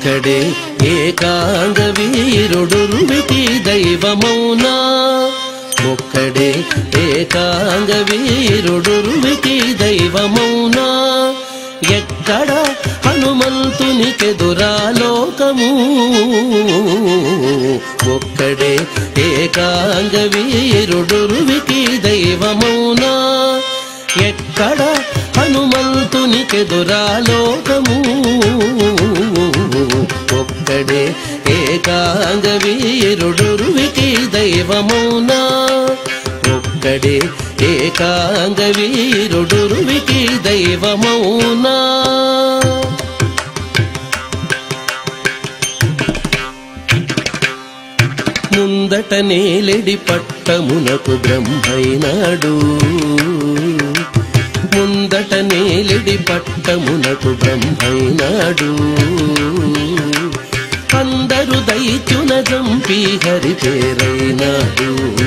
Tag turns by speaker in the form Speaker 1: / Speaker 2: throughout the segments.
Speaker 1: ఒక్కడే ఏకాంగ వీరుడురువికి దైవమౌనా ఒక్కడే ఏకాంగ వీరుడురువికి దైవమౌనా ఎక్కడ హనుమంతునికెదురాలోకము ఒక్కడే ఏకాంగ వీరుడురువికి దైవమౌనా ఎక్కడ హనుమంతునికెదురాలోకము ఒక్కడే ఏకాంగ వీరుడురువికి దైవమౌనా ఒక్కడే ఏకాంగ వీరుడురువికి దైవమౌనా ముందట నేలెడి పట్టమునకు బ్రహ్మైనాడు ముందట నేలెడి పట్టమునకు బ్రహ్మైనాడు అందరు దైత్యున జంపి హరి పేరైనాడు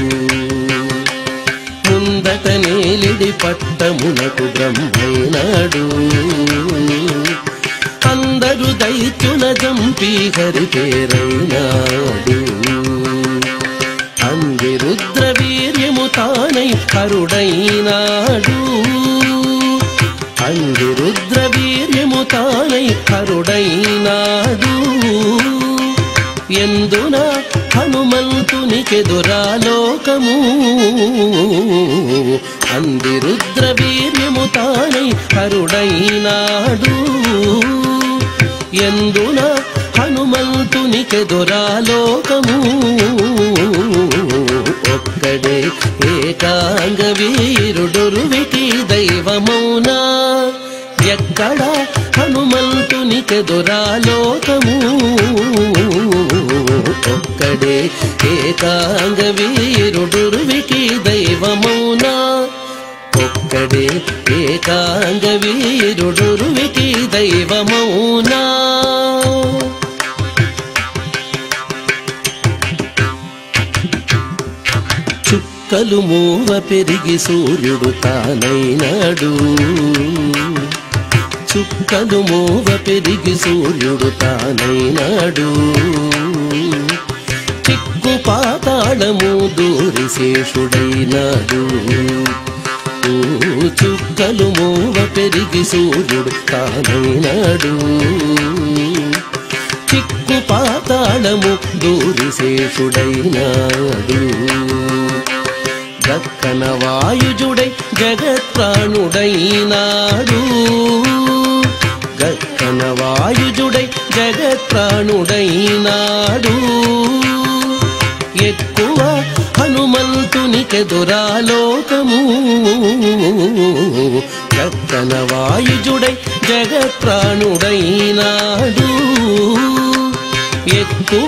Speaker 1: ముందట నేలిడి పట్టమునకు బ్రహ్మైనాడు అందరు దైత్యున జంపి హరి పేరైనాడు అందిరుద్ర వీర్యము తానై హరుడైనాడు అందిరుద్ర వీర్యము తానై హరుడైనాడు ఎందున హనుమంతునికెదురాలోకము అందిరుద్ర వీర్యము తానై హరుడైనాడు ఎందున హనుమంతునికెదురాలోకము ఒక్కడే ఏకాంగ వీరుడురువికి దైవమౌనా ఎక్కడ హనుమంతునికెదురాలోకము ఒక్కడే ఏకాంగ వీరుడురువికి దైవమౌనా ఒక్కడే ఏకాంగ వీరుడురువికి దైవమౌనా చుక్కలు మూవ పెరిగి సూర్యుడు తానైనాడు చుక్కలు మూవ పెరిగి సూర్యుడు తానైనాడు చిక్కు పాతాళము దూరి శేషుడైనాడు ఊ, చుక్కలు మూవ పెరిగి సూర్యుడు తానైనాడు చిక్కు పాతాళము దూరి శేషుడైనాడు దక్కన వాయుజుడై జగత్ప్రాణుడైనాడు గక్కన వాయుజుడై జగత్ప్రాణుడైనాడు ఎక్కువ హనుమంతునికెదురాలోకము గక్కన వాయుజుడై జగత్ప్రాణుడైనాడు ఎక్కువ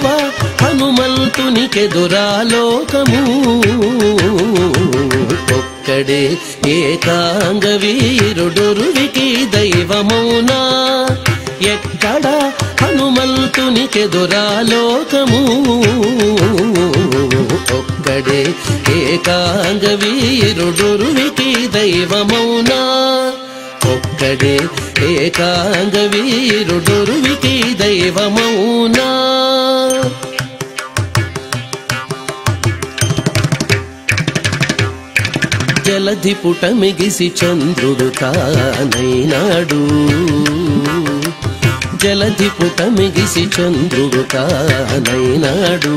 Speaker 1: హనుమంతునికెదురాలోకము ఒక్కడే ఏకాంగ వీరుడురువికి దైవమౌనా ఎక్కడ హనుమంతునికెదురాలోకము ఒక్కడే ఏకాంగ వీరుడురువికి దైవమౌనా ఒక్కడే ఏకాంగ వీరుడురువికి దైవమౌనా జలధి పుట మిగిసి చంద్రుడు తానైనాడు జలధి పుట మిగిసి చంద్రుడు తానైనాడు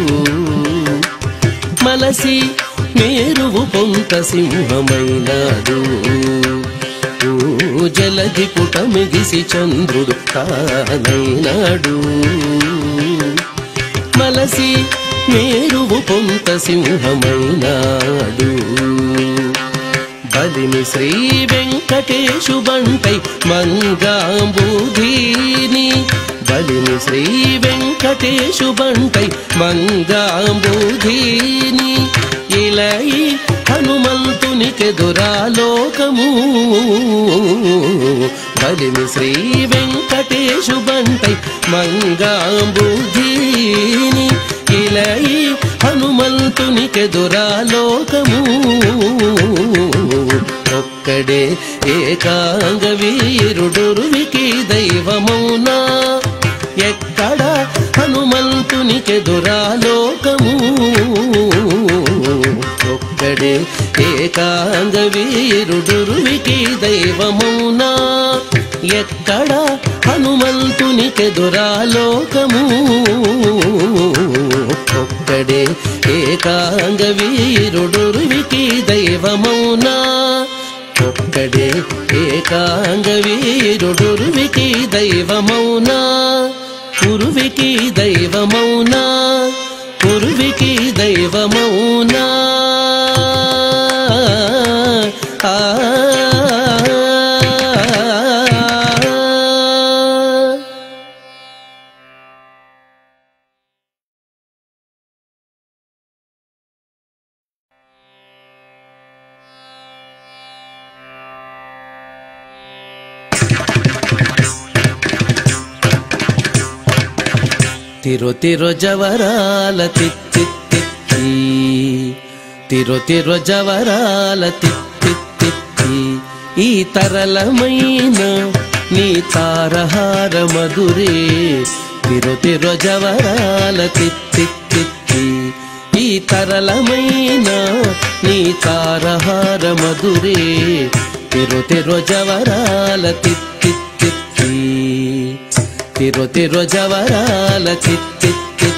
Speaker 1: మలసి మేరువు పొంత సింహమైనాడు ఊ, జలధి పుట మిగిసి చంద్రుడు తానైనాడు మలసి మేరువు పొంత సింహమైనాడు బలిమి శ్రీ వెంకటేశు బంటై మంగాంబుధీని బలిమి శ్రీ వెంకటేశు బంటై మంగాంబుధీని ఇలై హనుమంతునికెదురాలోకము బలిమి శ్రీ వెంకటేశు బంటై మంగాంబుధీని ఇలై హనుమంతునికెదురాలోకము ఒక్కడే ఏకాంగ వీరుడురువికి దైవమౌనా ఎక్క హనుమంతునికెదురాలోకము ఒక్కడే ఏకాంగ వీరుడురువికి దైవమౌనా ఎక్కడ హనుమంతునికెదురాలోకము ఒక్కడే ఏకాంగ వీరుడురువికి దైవమౌనా ఒక్కడే ఏకాంగ వీరుడురువికి దైవమౌనా ఉరువికి దైవమౌనా ఉరువికి దైవమౌనా ఆ తిరు తిరు జవరాల తిత్తి తిరు తిరు జవరాల తిత్తి ఈ తరలమైన నీ తారహార మధురే తిరు తిరు జవరాల తిత్తి ఈ తరలమైన నీ తారహార మధురే తిరు తిరు జవరాల తిత్తి తిరు తిరు జవరాల చిత్తి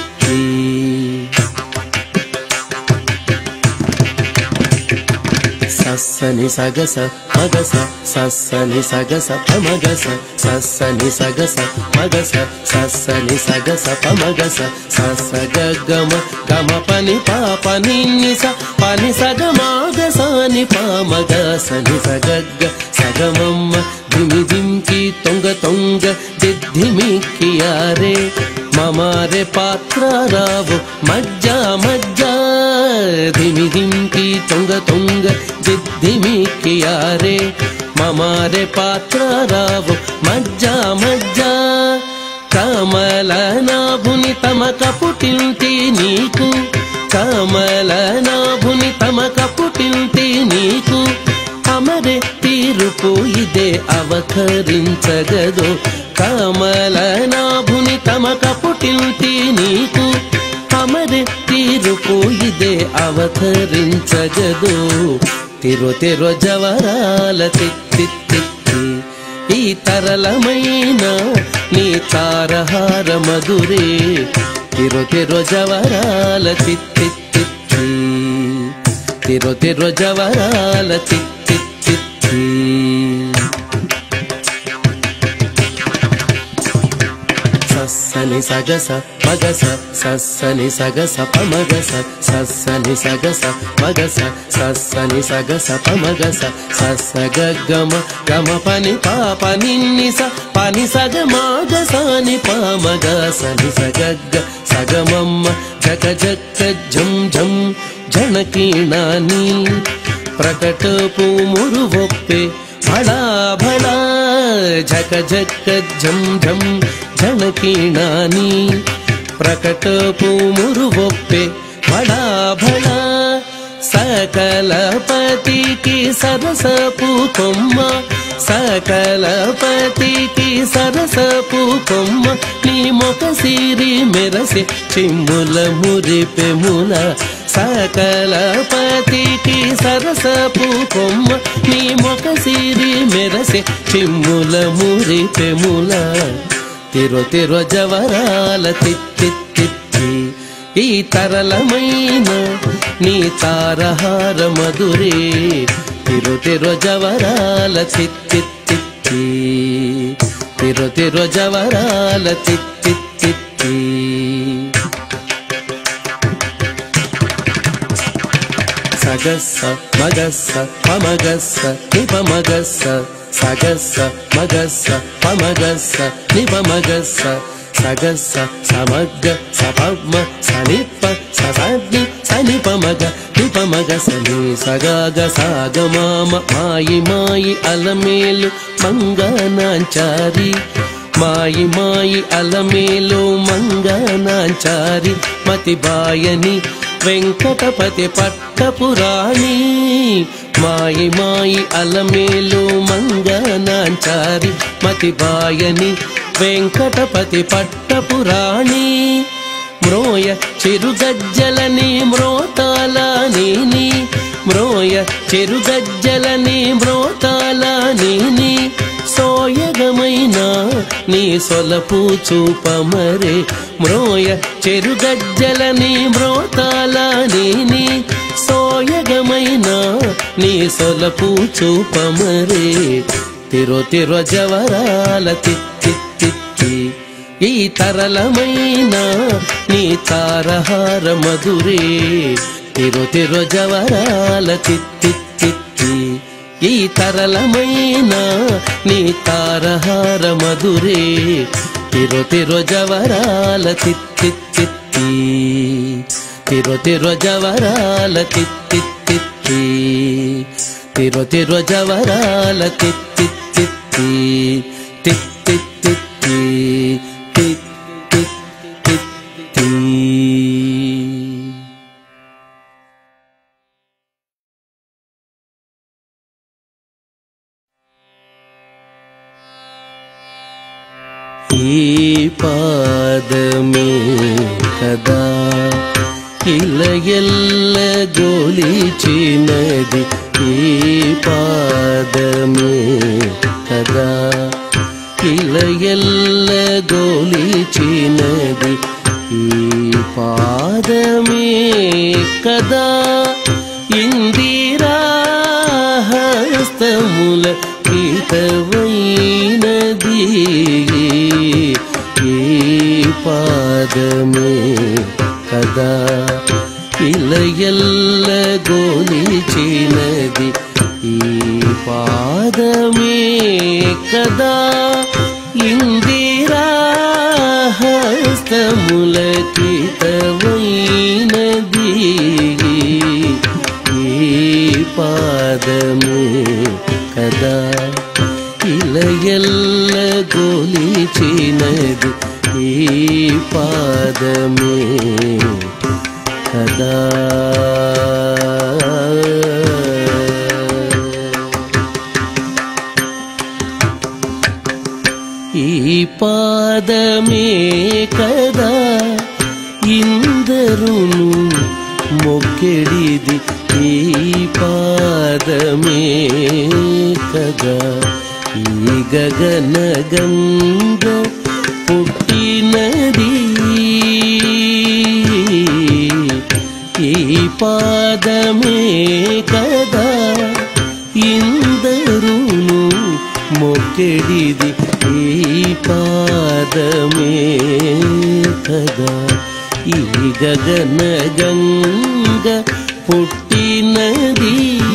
Speaker 1: సస్సని సగస మగస సస్సని సగస పమగస సస్సని సగస మగస సస్సని సగస పమగస సస్స గమ గమ పని పాప నిన్ని స పని సగ మాగసాని పామగ సని సగగ్గ సగమమ్మ దిమి దింకి తొంగ తొంగ దిద్దిమిక్కియారే మమారే పాత్ర రావు మజ్జా మజ్జా ధిమి ధింకి తొంగ తొంగ దిద్దిమిక్కియారే మమారే పాత్ర రావు మజ్జా మజ్జా కమల నాభుని తమక పుటింటి నీకు కమల నాభుని తమక పుటింటి నీకు అమరే తీరుపు ఇదే అవతరించగదు కమల నాభుని తమక పుటింటి నీకు అమరే తీరుపు ఇదే అవతరించగదు తిరు తిరు జవరాల తిత్తి తిత్తి ఈ తరలమైన నీ తారహార మధురే తిరు తిరు జవరాల తిత్తి తిత్తి తిరు తిరు జవరాల తిత్తి తిత్తి సస్సని సగస మగస సస్సని సగస పమగస సస్సని సగస మగస సస్సని సగస పమగస సస్స గమ గమ పని పాప నిన్ని స పని సగ మాగసాని పామగ సని సగగ్గ సగమమ్మ జగ జక్క జం జం జనకీణాని ప్రకటపు మురువొప్పే భళా భళా ఝక ఝక ఝం ఝం ఝణకీణాని ప్రకటపు మురువొప్పే భళా భళా సకలపతికి సరసపు కొమ్మ సకలపతికి సరసపు కొమ్మ నీ మొక సిరి మెరసే చిమ్ముల మురిపెముల సకలపతికి సరసపు కొమ్మ నీ మొక సిరి మెరసే చిమ్ముల మురిపెముల తిరు తిరు జవరాల తిత్తి తిత్తి ఈ తరలమైన నీ తారహార మధురే తిరు తిరు జవరాల తిత్తి తిత్తి తిరు తిరు జవరాల తిత్తి తిత్తి సగస్స మగస్స పమగస్స నిపమగస్స సగస్స మగస్స పమగస్స నిపమగస్స సగస్స సమగ్గ సపమ్మ సనిప్ప ససగ్ని సనిపమగ నిపమగ సని సగాగ సాగమామ మాయి మాయి అలమేలు మంగనాంచారి మాయి మాయి అలమేలు మంగనాంచారి మతి బాయని వెంకటపతి పట్టపురాణి మాయి మాయి అలమేలు మంగనాంచారి మతి బాయని వెంకటపతి పట్టపురాణి మ్రోయ చెరుగజ్జలని మ్రోతాల నీని మ్రోయ చెరుగజ్జలని మ్రోతాల నీని సోయగమైన నీ సొలపు చూపమరే మ్రోయ చెరుగజ్జలని మ్రోతాల నీని సోయగమైన నీ సొలపు చూపమరే తిరో తిరో జవరాల తిత్తి తిత్తి ఈ తరలమైన నీ తారహార మధురే తిరు తిరు జవరాల తిత్తి తిత్తి ఈ తరలమైన నీ తారహార మధురే తిరు తిరు జవరాల తిత్తి తిత్తి తిరు తిరు జవరాల తిత్తి తిత్తి తిరు తిరు జవరాల తిత్తి తిత్తి తిత్తి తిత్తి తిత్తి తిత్తి ఈ పాదమే కదా ఇలా ఎల్ల గోలిచినది ఈ పాదమే కదా ఇలా ఎల్ల గోలిచినది ఈ పాదమే కదా ఇందిరా హస్తముల హితవైనది ఈ పాదమే కదా ఇలా ఎల్ల గోలిచినది ఈ పాదమే కదా ఇందిరా హస్తములకితవైనది ఈ పాదమే కదా ఇలా ఎల్ల గోలిచినది ఈ పాదమే కదా ఈ పాదమే కదా ఇందరును మొక్కెడిది ఈ పాదమే కదా ఈ గగన గంగ పుట్టినది ఈ పాదమే కదా ఇందరును మొక్కెడిది ఈ పాదమే కదా ఈ గగన గంగ పుట్టినది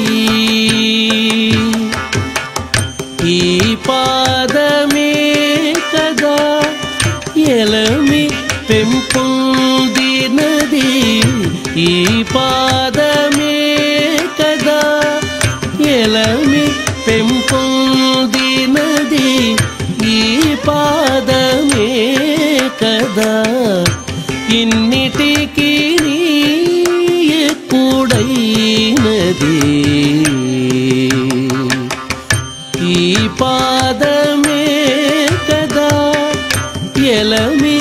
Speaker 1: ఈ పాదమే కదా ఎలమి పెంపొందినది ఈ పాదమే కదా ఎలమి పెంపొందినది ఈ పాదమే కదా ఇన్నిటికీ కూడైనది ఈ పాదమే కదా ఎలమి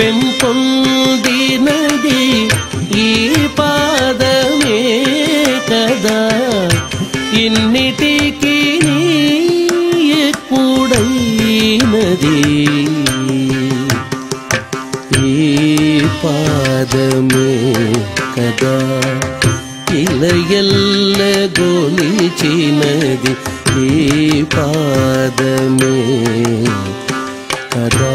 Speaker 1: పెంపొందినది ఈ పాదమే కదా ఇన్నిటికీ కూడైనది ఈ పాదమే కదా ఇలా ఎల్ల గోలిచినది ఈ పాదమే కదా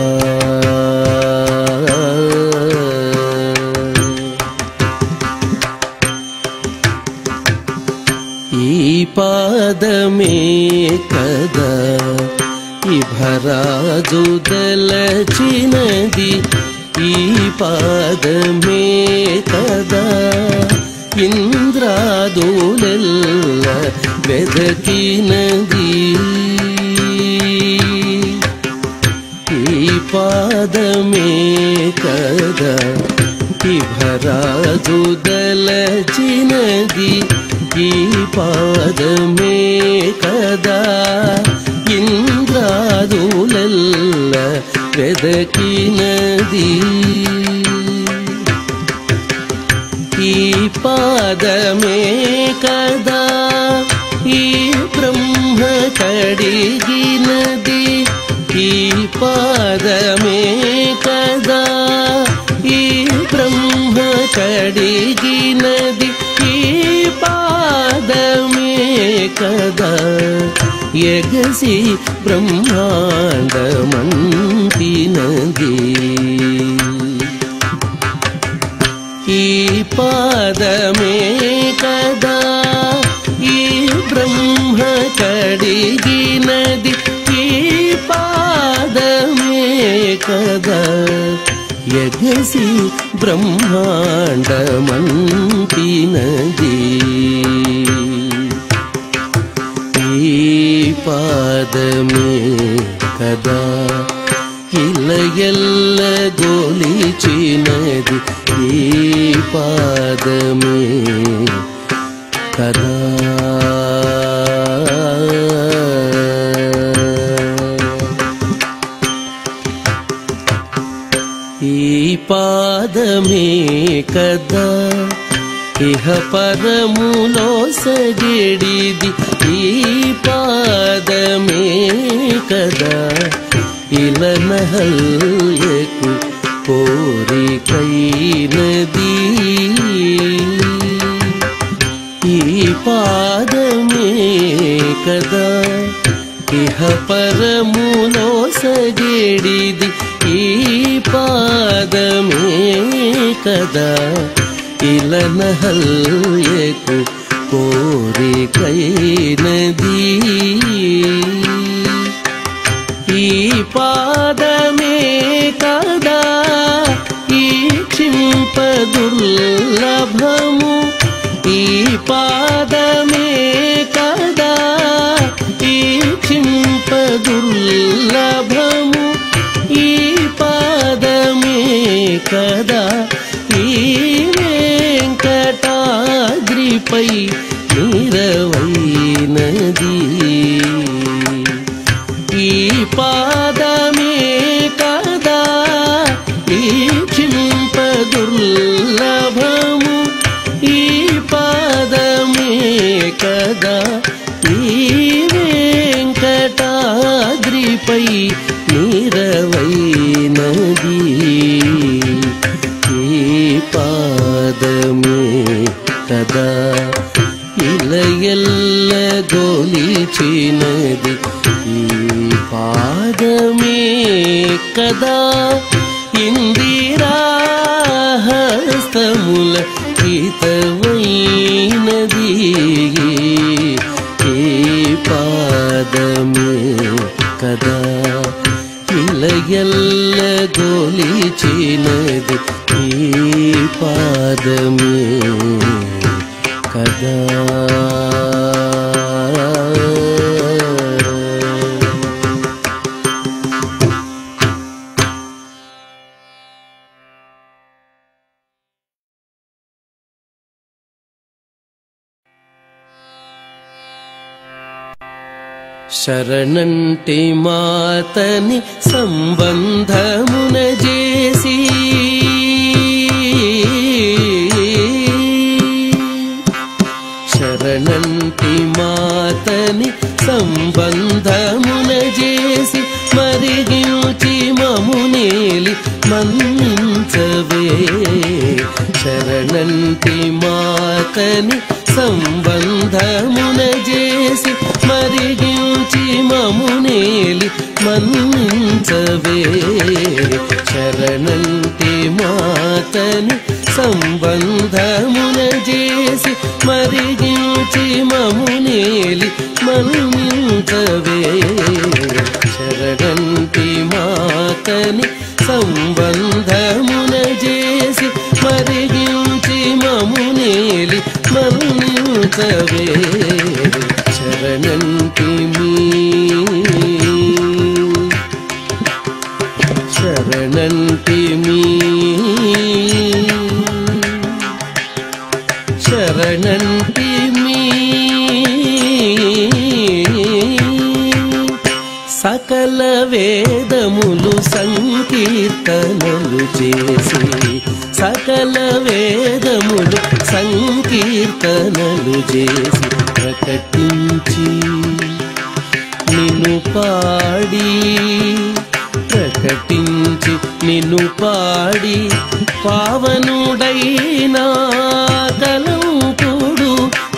Speaker 1: ఈ పాదమే కదా ఇభరాజు దలచినది ఈ పాదమే కదా ఇంద్రాదులెల్ల వెదకినది ఈ పాదమే కదా ఇభరాజు దలచినది ఈ పాదమే కదా ఇంద్రాదులెల్ల వెదకినది ఈ పాదమే కదా ఈ బ్రహ్మ కడిగినది ఈ పాదమే కదా ఈ బ్రహ్మ కడిగినది ఈ పాదమే కదా ఎగసి బ్రహ్మాండమంటినది ఈ పాదమే కదా ఈ బ్రహ్మ కడిగినది ఈ పాదమే కదా ఎగసి బ్రహ్మాండమంటినది ఈ పాదమే కదా ఇల ఎల్ల గోలిచినది ఈ పాదమే కదా ఈ పాదమే కదా ఇహ పరములో సగిడిది ఈ పాదమే కదా ఇలనహల్యకు కోరికైనది ఈ పాదమే కదా ఇహ పరములో సగిడిది ఈ పాదమే కదా ఇలనహల్యకు కోరికైనది ఈ పాదమే కదా ఈ క్షింప దుర్లభము ఈ పాదమే కదా ఈ క్షింప దుర్లభము ఈ పాదమే కదా ఈ వెంకటాద్రిపై నిరవైనది ఈ పాదమే కదా ఈ క్షింప దుర్లభము ఈ పాదమే కదా ఈ వెంకటాద్రిపై నిరవైనది ఈ పాదమే కదా ఇల ఎల్ల గోలిచినది ఈ పాదమే కదా ఇందిరాహస్తముల హితమైనది ఈ పాదమే కదా ఇల ఎల్ల గోలిచినది ఈ పాదమే కదా శరణంటి మాతని సంబంధమున చేసి శరణంటి మాతని సంబంధమున చేసి మరిగించి మమునేలి మన్నించవే శరణంటి మాతని సంబంధమున చేసి మరిగించి మమునేలి మన్నించవే శరణంటి మాతని సంబంధమున చేసి మరిగించి మమునేలి మన్నించవే శరణంటి మాతని సంబంధమున చేసి మరిగించి మమునేలి మన్నించవే శరణంటి మీ శరణంటి మీ శరణంటి మీ సకల వేదములు సంకీర్తనలు చేసి సకల వేదములు సంకీర్తనలు చేసి ప్రకటించి నిన్ను పాడి ప్రకటించి నిన్ను పాడి పావనుడైనా కలంకుడు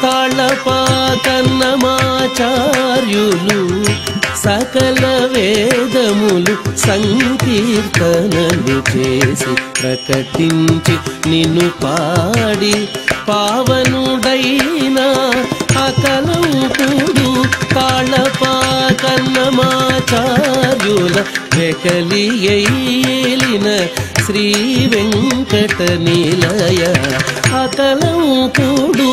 Speaker 1: తాళపాకన్నమాచార్యులు సకల వేదములు సంకీర్తనలు చేసి ప్రకటించి నిన్ను పాడి పావనుడైనా అకలంకుడు తాళపాకన్నమాచార్యుల వెకలి ఏలిన శ్రీ వెంకట నిలయ అకలంకుడు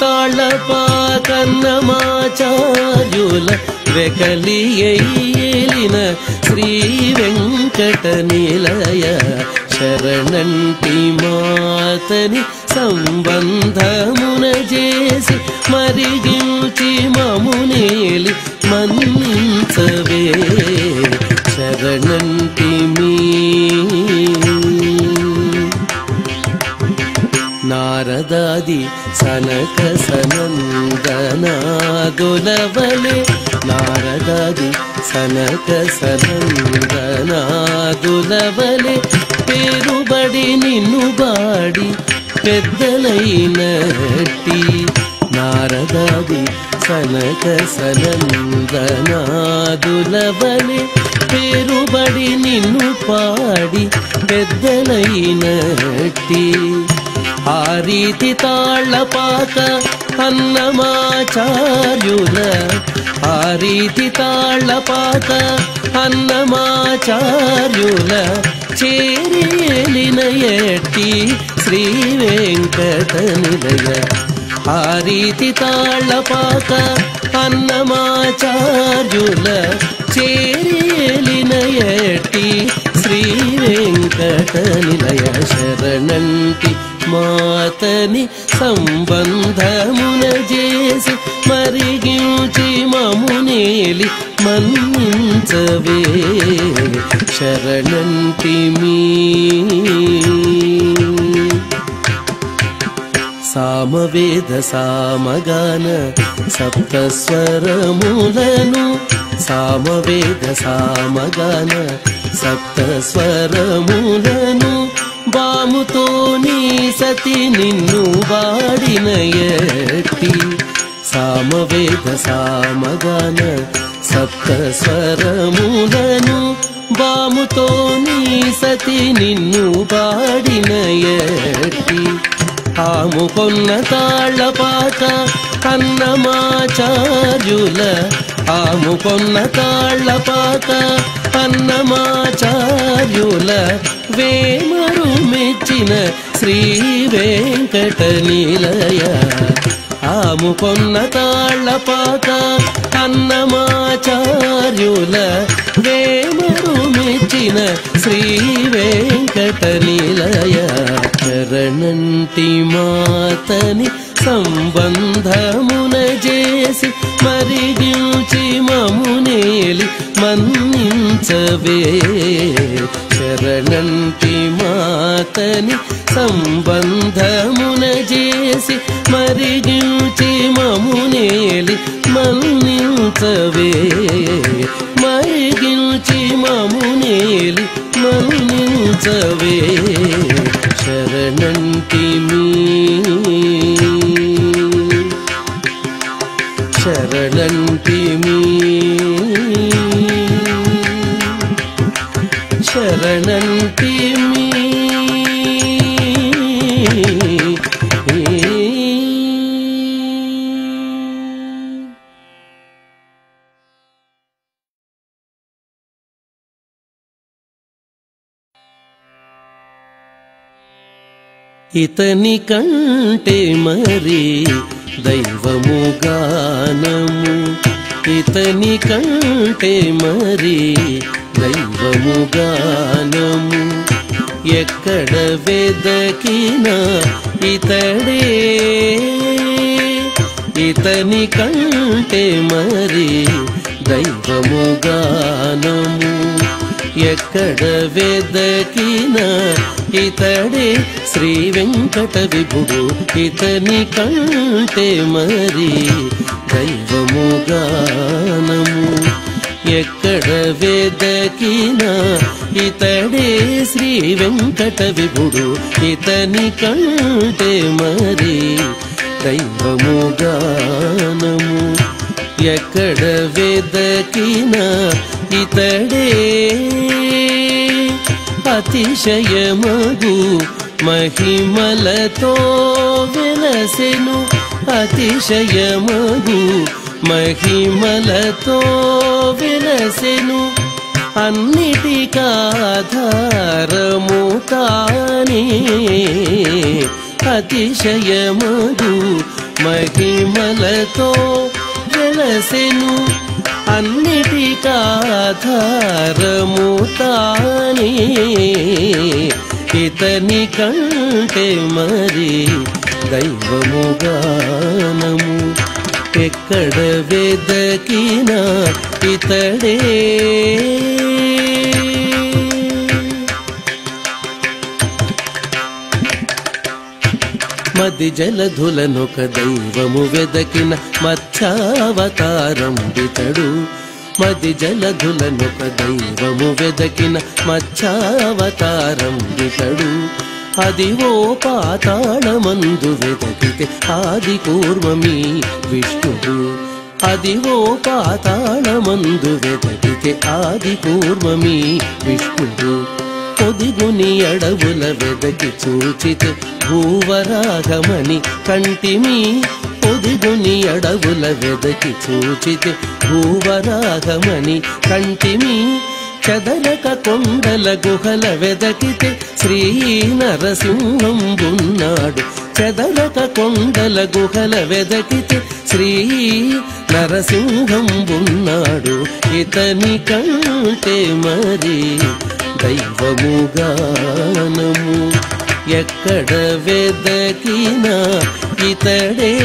Speaker 1: తాళపాకన్నమాచార్యుల వెకలి ఏలిన శ్రీ వెంకట నిలయ శరణంటి మాతని సంబంధమున చేసి మరిగించి మమునేలి మన్నించవే శరణంటి మీ నారదాది సనక సనందనాదులవలే నారదాది సనక సనందనాదులవలే పేరుబడి నిన్ను బాడి పెద్దలైనట్టి నారదాది సనక సనందనాదులవలే పేరుబడి నిన్ను పాడి పెద్దలైనట్టి ఆ రీతి తాళ్ళపాక అన్నమాచార్యుల ఆ రీతి తాళ్ళపాక అన్నమాచార్యుల చేరేలిన ఎట్టి శ్రీ వెంకట నిలయ ఆ రీతి తాళ్ళపాక అన్నమాచార్యుల చేరేలిన ఎట్టి శ్రీ వెంకట నిలయ శరణంటి మాతని సంబంధమున చేసి మరిగించి మమునేలి మన్నించవే శరణంటి మీ సామవేద సామగాన సప్తస్వరములను సామవేద సామగాన సప్తస్వరములను బాముతో నీ సతి నిన్ను వాడిన ఎట్టి సామవేద సామగాన సప్తస్వరములను బాముతో నీ సతి నిన్ను వాడిన ఎట్టి ఆము కొన్న తాళ్ళపాక అన్నమాచార్యుల ఆము కొన్న తాళ్ళపాక అన్నమాచార్యుల వేమరు మెచ్చిన శ్రీ వెంకట నిలయ ఆము కొన్న తాళ్ళపాక అన్నమాచార్యుల వేమరు మెచ్చిన శ్రీ వెంకట నిలయ శరణంటి మాతని సంబంధమున చేసి మరిగించి మమునేలి మన్నించవే శరణంటి మాతని సంబంధమున చేసి మరిగించి మమునేలి మన్నించవే మరిగించి మమునేలి మన్నించవే శరణంటి మీ శరణంటి మీ శరణంటి మీ ఇతని కంటే మరి దైవము గానము ఇతని కంటే మరి దైవము గానము ఎక్కడ వెదకినా ఇతడే ఇతని కంటే మరి దైవము గానము ఎక్కడ వెదకినా ఇతడే శ్రీ వెంకట విభుడు ఇతని కంటే మరి దైవము గానము ఎక్కడ వేదకినా ఇతడే శ్రీ వెంకట విభుడు ఇతని కంటే మరి దైవము గానము ఎక్కడ వేదకినా ఇతడే అతిశయమగు మహిమలతో వెలసెను అతిశయమగు మహిమలతో వెలసెను అన్నిటికాధారము తానే అతిశయమగు మహిమలతో వెలసెను అన్నిటికాధారము తానే ఇతని కంటే మరి దైవము గానము ఎక్కడ వెదకినా ఇతడే మది జలధులనొక దైవము వెదకిన మత్స్యావతారం వితడు మది జలధులనొక దైవము వెదకిన మత్స్యావతారం వితడు అది ఓ పాతాళమందు వెదకితే ఆది కూర్మమి విష్ణుడు అది ఓ పాతాళమందు వెదకితే ఆది కూర్మమి విష్ణుడు పొదిగుని అడవుల వెదకి చూచితే భూవరాగమని కంటిమి పొదిగుని అడవుల వెదకి చూచితే భూవరాగమని కంటిమి చదరక కొండల గుహల వెదకితే శ్రీ నరసింహంబున్నాడు చదరక కొండల గుహల వెదకితే శ్రీ నరసింహంబున్నాడు ఇతని కంటే మరి దైవము గానము ఎక్కడ వెదకినా ఇతడే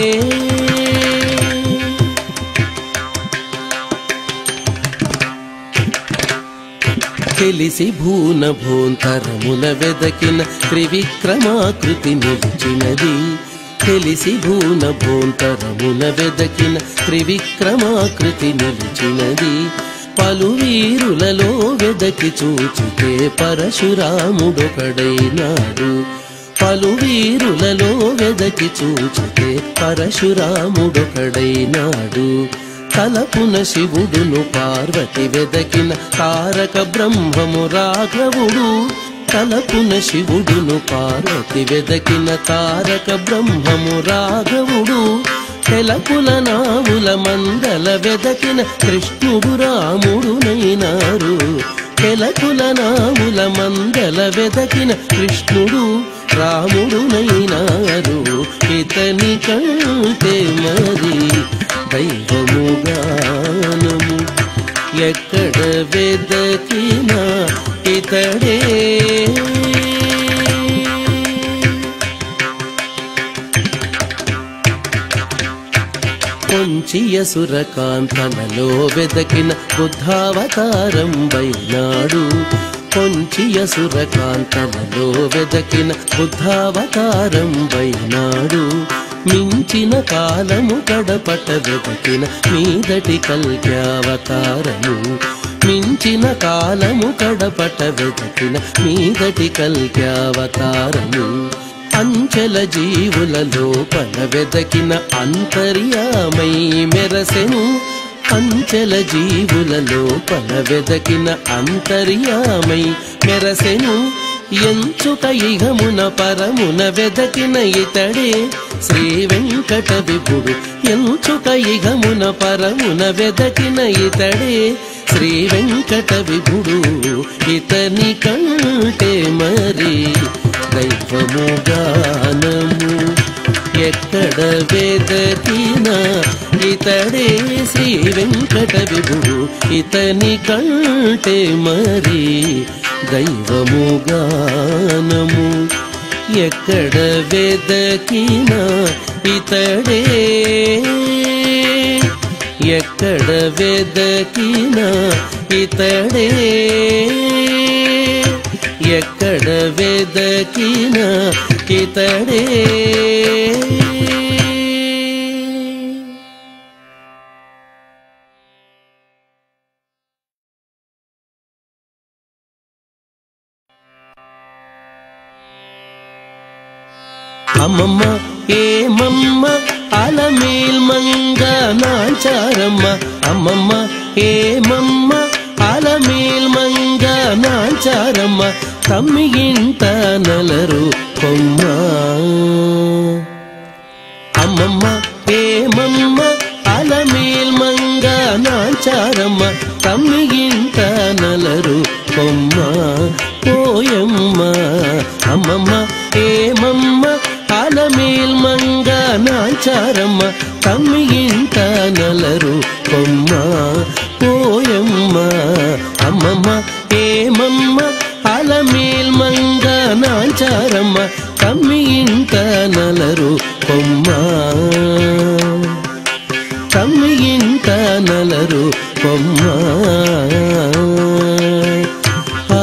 Speaker 1: తెలిసి భూన భూంతరముల వెదకిన త్రివిక్రమాకృతి నిలిచినది తెలిసి భూన భూంతరముల వెదకిన త్రివిక్రమాకృతి నిలిచినది పలు వీరులలో వెదకి చూచితే పరశురాముడొకడైనాడు పలు వీరులలో వెదకి చూచితే పరశురాముడొకడైనాడు తలపున శివుడును పార్వతి వెదకిన తారక బ్రహ్మము రాఘవుడు తలపున శివుడును పార్వతి వెదకిన తారక బ్రహ్మము రాఘవుడు తెలపుల నావుల మందల వెదకిన కృష్ణుడు రాముడు నైనారు తెలకుల నావుల మందల వెదకిన కృష్ణుడు రాముడు నైనారు ఇతని కంటే మరి దైవము గానము ఎక్కడ వెదకినా ఇతడే కొంచియ సురకాంతలలో వెదకిన బుద్ధావతారం వైనాడు కొంచియ సురకాంతలలో వెదకిన బుద్ధావతారం వైనాడు మించిన కాలము గడపట వెదకిన మీదటి కల్క్యావతారము మించిన కాలము గడపట వెదకిన మీదటి కల్క్యావతారము అంచెల జీవుల లోపల వెదకిన అంతర్యామై మెరసెను అంచెల జీవుల లోపల వెదకిన అంతర్యామై మెరసెను ఎంచుక ఇహమున పరమున వెదకిన ఇతడే శ్రీ వెంకట విభుడు ఎంచుక ఇహమున పరమున వెదకిన ఇతడే శ్రీ వెంకట విభుడు ఇతని కంటే మరి దైవము గానము ఎక్కడ వేదకినా ఇతడే శ్రీ వెంకట విభుడు ఇతని కంటే మరి దైవము గానము ఎక్కడ వేదకినా ఇతడే ఎక్కడ వెదకినా ఇతడే ఎక్కడ వెదకిన ఇతడే అమ్మమ్మ ఏమమ్మ అలమేల్ మంగ నాంచారమ్మ అమ్మమ్మ ఏమమ్మ అలమేల్ మంగ నాంచారమ్మ తమ్మి ఇంట నలరు కొమ్మ అమ్మమ్మ ఏమమ్మ అలమేల్ మంగ నాంచారమ్మ తమ్మి ఇంట నలరు కొమ్మ పోయమ్మ అమ్మమ్మ ఏమమ్మ అలమేల్ మంగ నాంచారమ్మ తమ్మి ఇంట నలరు కొమ్మ పోయమ్మ అమ్మమ్మ ఏమమ్మ అలమేల్ మంగ నాంచారమ్మ తమ్మి ఇంట నలరు కొమ్మ తమ్మి ఇంట నలరు కొమ్మ ఆ.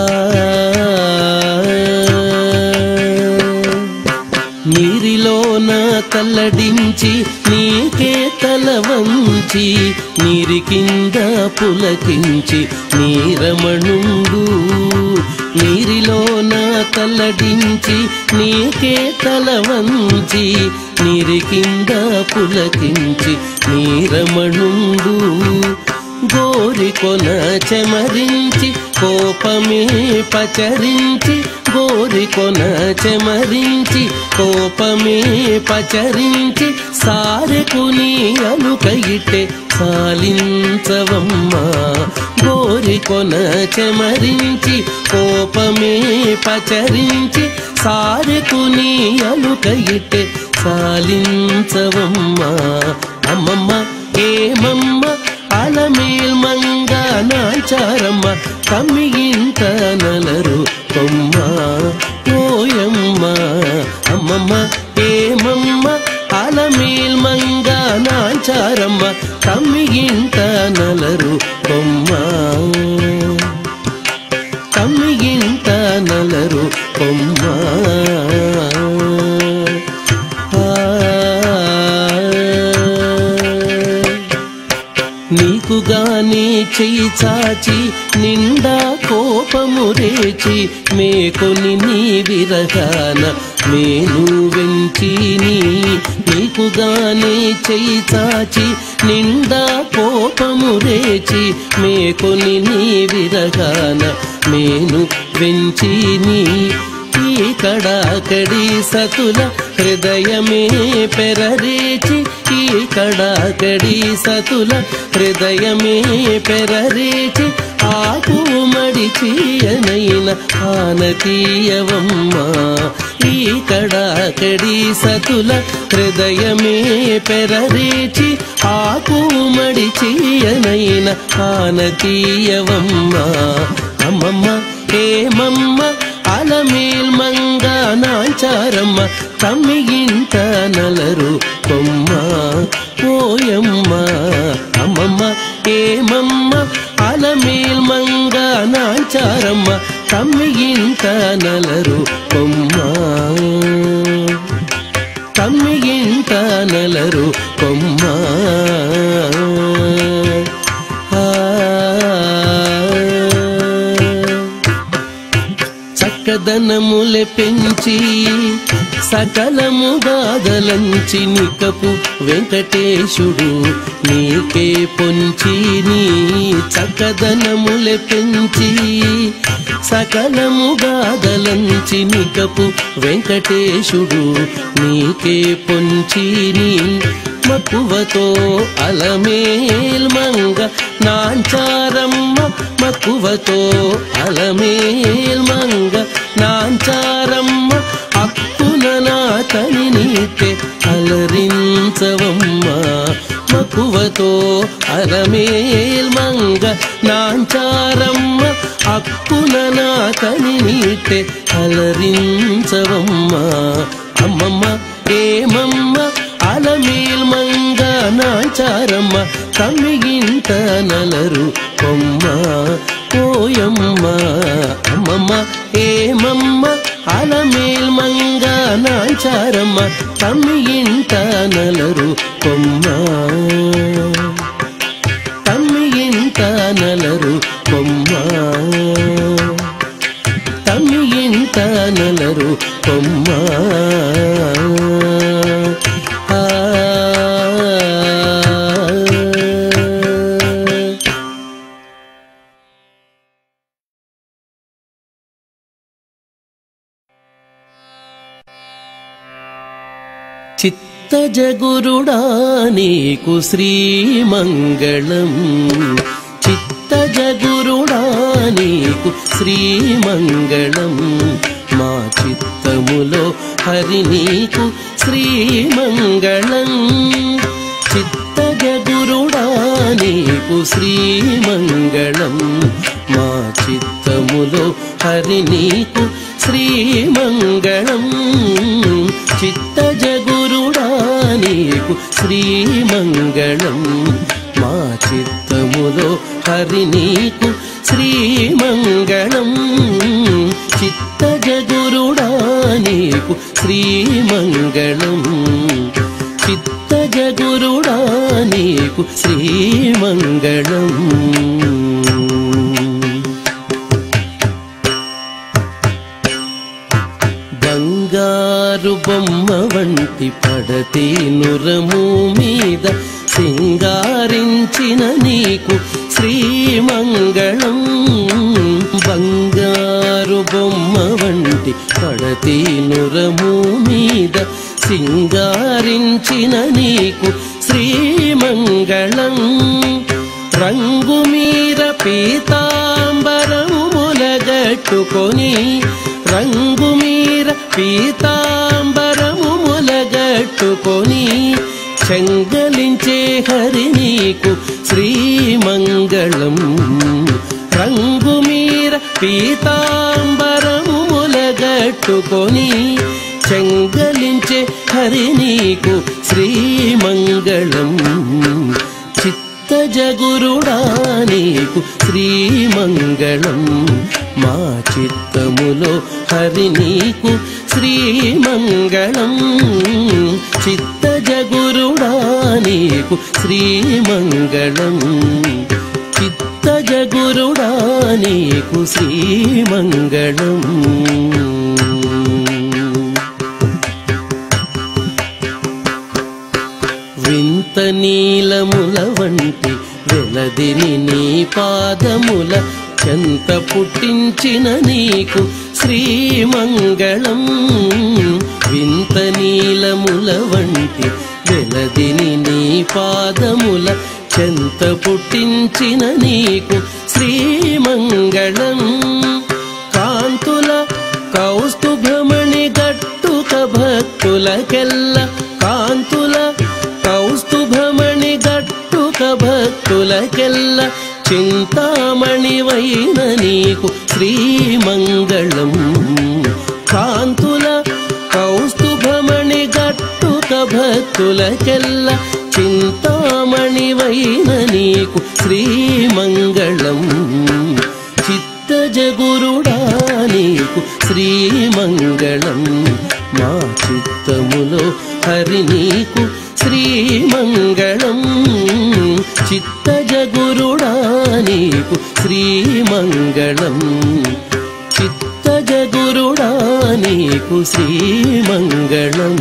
Speaker 1: నీరిలోన తల్లడించి నీకే తల వంచి నీరి కింద పులకించి నీరమణుండు నీరిలోన తల్లడించి నీకే తల వంచి నీరి కింద పులకించి నీరమణుండు గోరికొన చెమరించి కోపమే పచరించి గోరికొన చెమరించి కోపమే పచరించి సారెకుని అలుకయిట్టే సాలించవమ్మా గోరికొన చెమరించి కోపమే పచరించి సారెకుని అలుకయిట్టే సాలించవమ్మా అమ్మమ్మ ఏమమ్మ అలమేల్ మంగ నాచారమ్మ కమ్మి ఇంత నలరు కొమ్మ ఓయమ్మ అమ్మమ్మ ఏమమ్మ అలమేల్ మంగ నాచారమ్మ కమ్మి ఇంత నలరు కొమ్మ కమ్మి ఇంత నలరు కొమ్మ నీకు గాని చెయ్యి చాచి నిండా కోపము రేచి మేకొని నీ విరగాన మేను వెంచి నీ నీకు గాని చెయ్యి చాచి నిండా కోపము రేచి మేకొని నీ విరగాన మేను వెంచి నీ ఈ కడాకడి సతుల హృదయమే పెరరేచి ఈ కడాకడి సతుల హృదయమే పెరరేచి ఆకు మడిచి అనైన ఆనతీయవమ్మ ఈ కడాకడి సతుల హృదయమే పెరరేచి ఆకు మడిచి అనైన ఆనతీయవమ్మ అమ్మమ్మ ఏమమ్మ అలమేల్ మంగ నాచారమ్మ తమ్మి ఇంట నలరు కొమ్మ పోయమ్మ అమ్మమ్మ ఏమమ్మ అలమేల్ మంగ నాచారమ్మ తమ్మి ఇంట నలరు కొమ్మ తమ్మి ఇంట నలరు కొమ్మ చక్కదనములె పెంచి సకలము గాదలంచి నికపు వెంకటేశుడు నీకే పొంచి నీ చక్కదనములె పెంచి సకలము గాదలంచి నికపు వెంకటేశుడు నీకే పొంచి నీ మక్కువతో అలమేల్ మంగ నాంచారమ్మ మక్కువతో అలమేల్ మంగ నాంచారమ్మ అక్కున నాతని నీటే అలరించవమ్మ మక్కువతో అలమేల్ మంగ నాంచారమ్మ అక్కున నాతని నీటే అలరించవమ్మ అమ్మమ్మ ఏమమ్మ అలమేల్ మంగ నాచారమ్మ కమ్మిగింట నలరు కొమ్మ ఓయమ్మ అమ్మమ్మ ఏమమ్మ అలమేల్ మంగ నాచారమ్మ తమ్మి ఇంట నలరు కొమ్మ తమ్మి ఇంట నలరు కొమ్మ తమ్మి ఇంట నలరు కొమ్మ ఆ చిత్తజగురుడా నీకు శ్రీమంగళం చిత్తజగురుడా నీకు శ్రీమంగళం మా చిత్తములో హరి నీకు శ్రీమంగళం చిత్తజగురుడా నీకు శ్రీమంగళం మా చిత్తములో హరి నీకు శ్రీమంగళం చిత్తజగురుడా నీకు శ్రీమంగళం మా చిత్తములో హరి నీకు శ్రీమంగళం చిత్తజగురుడా నీకు శ్రీమంగళం చిత్తజగురుడా నీకు శ్రీమంగళం బంగారు బొమ్మ వంటి పడతే నురము మీద సింగారించిన నీకు శ్రీమంగళం బంగారు బొమ్మ వంటి పడతే నురము మీద సింగారించిన నీకు శ్రీమంగళం రంగు మీర పీతాంబరము ములగట్టుకొని రంగు మీర పీతాంబరము ములగట్టుకొని చెంగలించే హరి నీకు శ్రీమంగళం రంగు మీర పీతాంబరము ములగట్టుకొని చెంగలించే హరి నీకు శ్రీమంగళం చిత్తజగురుడా నీకు శ్రీమంగళం మా చిత్తములో హరి నీకు శ్రీమంగళం చిత్తజగురుడా నీకు శ్రీమంగళం చిత్తజగురుడా నీకు శ్రీమంగళం వింత నీలముల వంటి వెలదిని నీ పాదముల చెంత పుట్టించిన నీకు శ్రీమంగళం వింత నీలముల వంటి వెలదిని నీ పాదముల చెంత పుట్టించిన నీకు శ్రీమంగళం కాంతుల కౌస్తుభమణి గట్టుక భక్తులకెల్ల కాంతుల కౌస్తుభమణి గట్టుక భక్తులకెల్ల చింతామణివైన నీకు శ్రీమంగళం కాంతుల కౌస్తుభమణి గట్టుక భక్తులకెల్ల చింతామణివైన నీకు శ్రీమంగళం చిత్తజగురుడా నీకు శ్రీమంగళం మా చిత్తములో హరి నీకు శ్రీమంగళం చిత్తజగురుడా నీకు శ్రీమంగళం చిత్తజగురుడా నీకు శ్రీమంగళం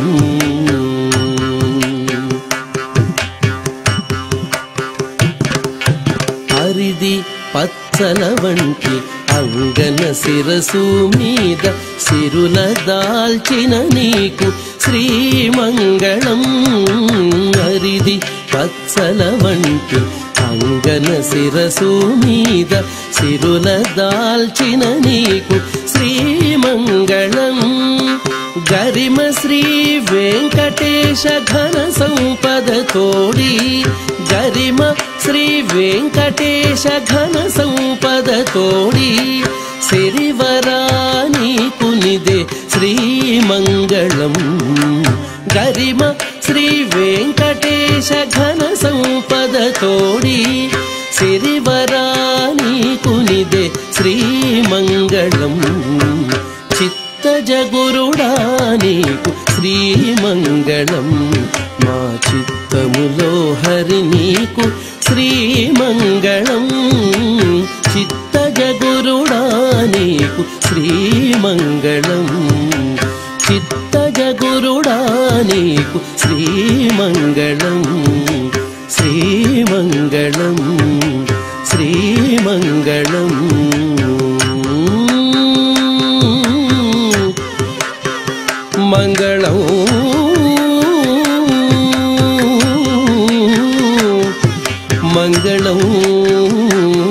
Speaker 1: హరిది పచ్చల వంటి అంగన శిరసు మీద సిరుల దాల్చిన నీకు శ్రీమంగళం హరిది పచ్చల వంటి అంగన శిరసు మీద సిరుల దాల్చిన నీకు శ్రీమంగళం గరిమ శ్రీ వెంకటేశ ఘన సంపద తోడి గరిమ శ్రీ వెంకటేశ ఘన సంపద తోడి సిరివరాని కునిదే శ్రీమంగళం గరిమ శ్రీ వెంకటేశ ఘన సంపద తోడి సిరివరా నీకునిదే శ్రీమంగళం చిత్తజగురుడా నీకు శ్రీమంగళం మా చిత్తములో హరి నీకు శ్రీమంగళం చిత్తజగురుడా నీకు శ్రీమంగళం చిత్తజగురుడా నీకు శ్రీమంగళం శ్రీమంగళం శ్రీమంగళం మంగళం మంగళం